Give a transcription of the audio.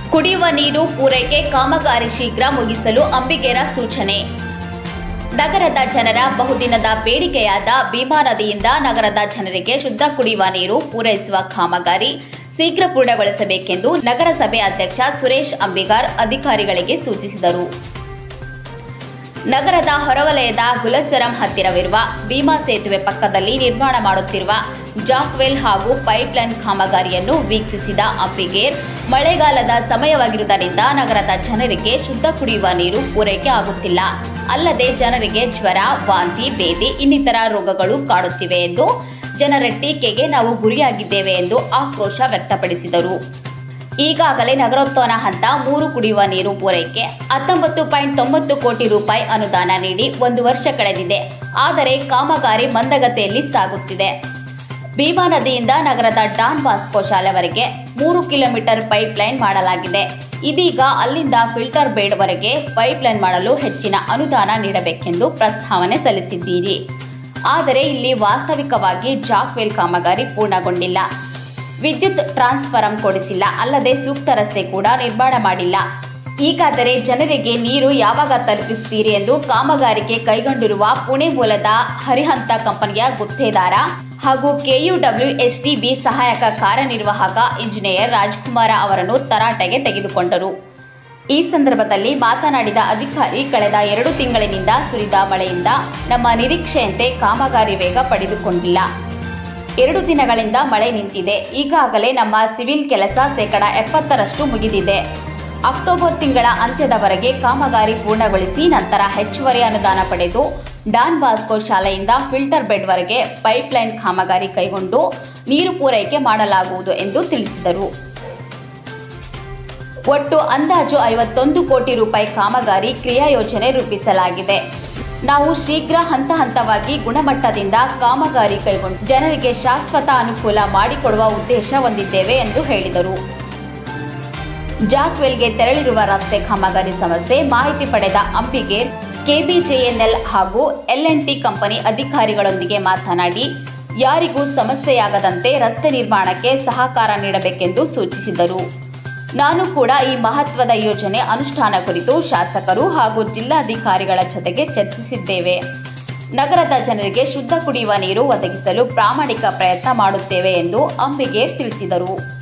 ಕುಡಿಯುವ ನೀರು ಪೂರೈಕೆ ಕಾಮಗಾರಿ ಶೀಘ್ರ ಮುಗಿಸಲು ಅಂಬಿಗೇರ ಸೂಚನೆ ನಗರದ ಜನರ ಬಹುದಿನದ ಬೇಡಿಕೆಯಾದ ಭೀಮಾ ನದಿಯಿಂದ ನಗರದ ಜನರಿಗೆ ಶುದ್ಧ ಕುಡಿಯುವ ನೀರು ಪೂರೈಸುವ ಕಾಮಗಾರಿ ಶೀಘ್ರ ಪೂರ್ಣಗೊಳಿಸಬೇಕೆಂದು ನಗರಸಭೆ ಅಧ್ಯಕ್ಷ ಸುರೇಶ್ ಅಂಬಿಗಾರ್ ಅಧಿಕಾರಿಗಳಿಗೆ ಸೂಚಿಸಿದರು ನಗರದ ಹೊರವಲಯದ ಗುಲಸರಂ ಹತ್ತಿರವಿರುವ ಭೀಮಾ ಸೇತುವೆ ಪಕ್ಕದಲ್ಲಿ ನಿರ್ಮಾಣ ಮಾಡುತ್ತಿರುವ ಜಾಕ್ವೆಲ್ ಹಾಗೂ ಪೈಪ್ಲೈನ್ ಕಾಮಗಾರಿಯನ್ನು ವೀಕ್ಷಿಸಿದ ಅಂಬಿಗೇರ್ ಮಳೆಗಾಲದ ಸಮಯವಾಗಿರುವುದರಿಂದ ನಗರದ ಜನರಿಗೆ ಶುದ್ಧ ಕುಡಿಯುವ ನೀರು ಪೂರೈಕೆ ಆಗುತ್ತಿಲ್ಲ ಅಲ್ಲದೆ ಜನರಿಗೆ ಜ್ವರ ವಾಂತಿ ಭೇದಿ ಇನ್ನಿತರ ರೋಗಗಳು ಕಾಡುತ್ತಿವೆ ಎಂದು ಜನರ ಟೀಕೆಗೆ ನಾವು ಗುರಿಯಾಗಿದ್ದೇವೆ ಎಂದು ಆಕ್ರೋಶ ವ್ಯಕ್ತಪಡಿಸಿದರು ಈಗಾಗಲೇ ನಗರೋತ್ಥಾನ ಹಂತ ಮೂರು ಕುಡಿಯುವ ನೀರು ಪೂರೈಕೆ ಹತ್ತೊಂಬತ್ತು ಪಾಯಿಂಟ್ ತೊಂಬತ್ತು ಕೋಟಿ ರೂಪಾಯಿ ಅನುದಾನ ನೀಡಿ ಒಂದು ವರ್ಷ ಕಳೆದಿದೆ ಆದರೆ ಕಾಮಗಾರಿ ಮಂದಗತಿಯಲ್ಲಿ ಸಾಗುತ್ತಿದೆ ಭೀಮಾ ನದಿಯಿಂದ ನಗರದ ಡಾನ್ ಬಾಸ್ಕೋ ಶಾಲೆವರೆಗೆ ಮೂರು ಕಿಲೋಮೀಟರ್ ಪೈಪ್ಲೈನ್ ಮಾಡಲಾಗಿದೆ ಇದೀಗ ಅಲ್ಲಿಂದ ಫಿಲ್ಟರ್ ಬೇಡ್ವರೆಗೆ ಪೈಪ್ಲೈನ್ ಮಾಡಲು ಹೆಚ್ಚಿನ ಅನುದಾನ ನೀಡಬೇಕೆಂದು ಪ್ರಸ್ತಾವನೆ ಸಲ್ಲಿಸಿದ್ದೀರಿ ಆದರೆ ಇಲ್ಲಿ ವಾಸ್ತವಿಕವಾಗಿ ಜಾಕ್ವೆಲ್ ಕಾಮಗಾರಿ ಪೂರ್ಣಗೊಂಡಿಲ್ಲ ವಿದ್ಯುತ್ ಟ್ರಾನ್ಸ್ಫಾರಂ ಕೊಡಿಸಿಲ್ಲ ಅಲ್ಲದೆ ಸೂಕ್ತ ರಸ್ತೆ ಕೂಡ ನಿರ್ಮಾಣ ಮಾಡಿಲ್ಲ ಹೀಗಾದರೆ ಜನರಿಗೆ ನೀರು ಯಾವಾಗ ತಲುಪಿಸ್ತೀರಿ ಎಂದು ಕಾಮಗಾರಿಕೆ ಕೈಗೊಂಡಿರುವ ಪುಣೆ ಮೂಲದ ಹರಿಹಂತ ಕಂಪನಿಯ ಗುತ್ತೇದಾರ ಹಾಗೂ ಕೆಯುಡಬ್ಲ್ಯೂ ಎಸ್ಟಿಬಿ ಸಹಾಯಕ ಕಾರ್ಯನಿರ್ವಾಹಕ ಇಂಜಿನಿಯರ್ ರಾಜ್ಕುಮಾರ ಅವರನ್ನು ತರಾಟೆಗೆ ತೆಗೆದುಕೊಂಡರು ಈ ಸಂದರ್ಭದಲ್ಲಿ ಮಾತನಾಡಿದ ಅಧಿಕಾರಿ ಕಳೆದ ಎರಡು ತಿಂಗಳಿನಿಂದ ಸುರಿದ ಮಳೆಯಿಂದ ನಮ್ಮ ನಿರೀಕ್ಷೆಯಂತೆ ಕಾಮಗಾರಿ ವೇಗ ಪಡೆದುಕೊಂಡಿಲ್ಲ ಎರಡು ದಿನಗಳಿಂದ ಮಳೆ ನಿಂತಿದೆ ಈಗಾಗಲೇ ನಮ್ಮ ಸಿವಿಲ್ ಕೆಲಸ ಶೇಕಡ ಎಪ್ಪತ್ತರಷ್ಟು ಮುಗಿದಿದೆ ಅಕ್ಟೋಬರ್ ತಿಂಗಳ ಅಂತ್ಯದವರೆಗೆ ಕಾಮಗಾರಿ ಪೂರ್ಣಗೊಳಿಸಿ ನಂತರ ಹೆಚ್ಚುವರಿ ಅನುದಾನ ಪಡೆದು ಡಾನ್ ಬಾಸ್ಕೋ ಶಾಲೆಯಿಂದ ಫಿಲ್ಟರ್ ಬೆಡ್ವರೆಗೆ ಪೈಪ್ಲೈನ್ ಕಾಮಗಾರಿ ಕೈಗೊಂಡು ನೀರು ಪೂರೈಕೆ ಮಾಡಲಾಗುವುದು ಎಂದು ತಿಳಿಸಿದರು ಒಟ್ಟು ಅಂದಾಜು ಐವತ್ತೊಂದು ಕೋಟಿ ರೂಪಾಯಿ ಕಾಮಗಾರಿ ಕ್ರಿಯಾ ಯೋಜನೆ ರೂಪಿಸಲಾಗಿದೆ ನಾವು ಶೀಘ್ರ ಹಂತ ಹಂತವಾಗಿ ಗುಣಮಟ್ಟದಿಂದ ಕಾಮಗಾರಿ ಕೈಗೊಂಡು ಜನರಿಗೆ ಶಾಶ್ವತ ಅನುಕೂಲ ಮಾಡಿಕೊಡುವ ಉದ್ದೇಶ ಹೊಂದಿದ್ದೇವೆ ಎಂದು ಹೇಳಿದರು ಜಾಕ್ವೆಲ್ಗೆ ತೆರಳಿರುವ ರಸ್ತೆ ಕಾಮಗಾರಿ ಸಮಸ್ಯೆ ಮಾಹಿತಿ ಪಡೆದ ಅಂಬಿಗೇರ್ ಕೆಬಿಜೆಎನ್ಎಲ್ ಹಾಗೂ ಟಿ ಕಂಪನಿ ಅಧಿಕಾರಿಗಳೊಂದಿಗೆ ಮಾತನಾಡಿ ಯಾರಿಗೂ ಸಮಸ್ಯೆಯಾಗದಂತೆ ರಸ್ತೆ ನಿರ್ಮಾಣಕ್ಕೆ ಸಹಕಾರ ನೀಡಬೇಕೆಂದು ಸೂಚಿಸಿದರು ನಾನು ಕೂಡ ಈ ಮಹತ್ವದ ಯೋಜನೆ ಅನುಷ್ಠಾನ ಕುರಿತು ಶಾಸಕರು ಹಾಗೂ ಜಿಲ್ಲಾಧಿಕಾರಿಗಳ ಜೊತೆಗೆ ಚರ್ಚಿಸಿದ್ದೇವೆ ನಗರದ ಜನರಿಗೆ ಶುದ್ಧ ಕುಡಿಯುವ ನೀರು ಒದಗಿಸಲು ಪ್ರಾಮಾಣಿಕ ಪ್ರಯತ್ನ ಮಾಡುತ್ತೇವೆ ಎಂದು ಅಂಬಿಗೇರ್ ತಿಳಿಸಿದರು